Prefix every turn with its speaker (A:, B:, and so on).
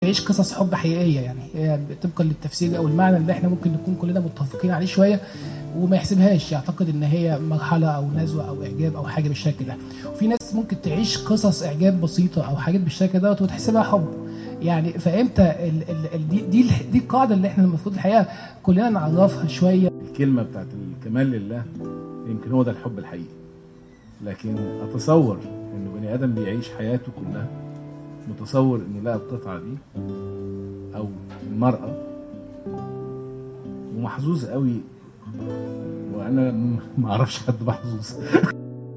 A: بيعيش قصص حب حقيقيه يعني هي طبقا للتفسير او المعنى اللي احنا ممكن نكون كلنا متفقين عليه شويه وما يحسبهاش يعتقد ان هي مرحله او نزوه او اعجاب او حاجه بالشكل ده وفي ناس ممكن تعيش قصص اعجاب بسيطه او حاجات بالشكل دوت وتحسبها حب يعني فامتى ال ال ال دي دي, دي القاعده اللي احنا المفروض الحقيقه كلنا نعرفها شويه
B: الكلمة بتاعت الكمال لله يمكن هو ده الحب الحقيقي لكن أتصور إنه بني آدم بيعيش حياته كلها متصور إنه لقى القطعة دي أو المرأة ومحظوظ قوي وأنا ما أعرفش حد محظوظ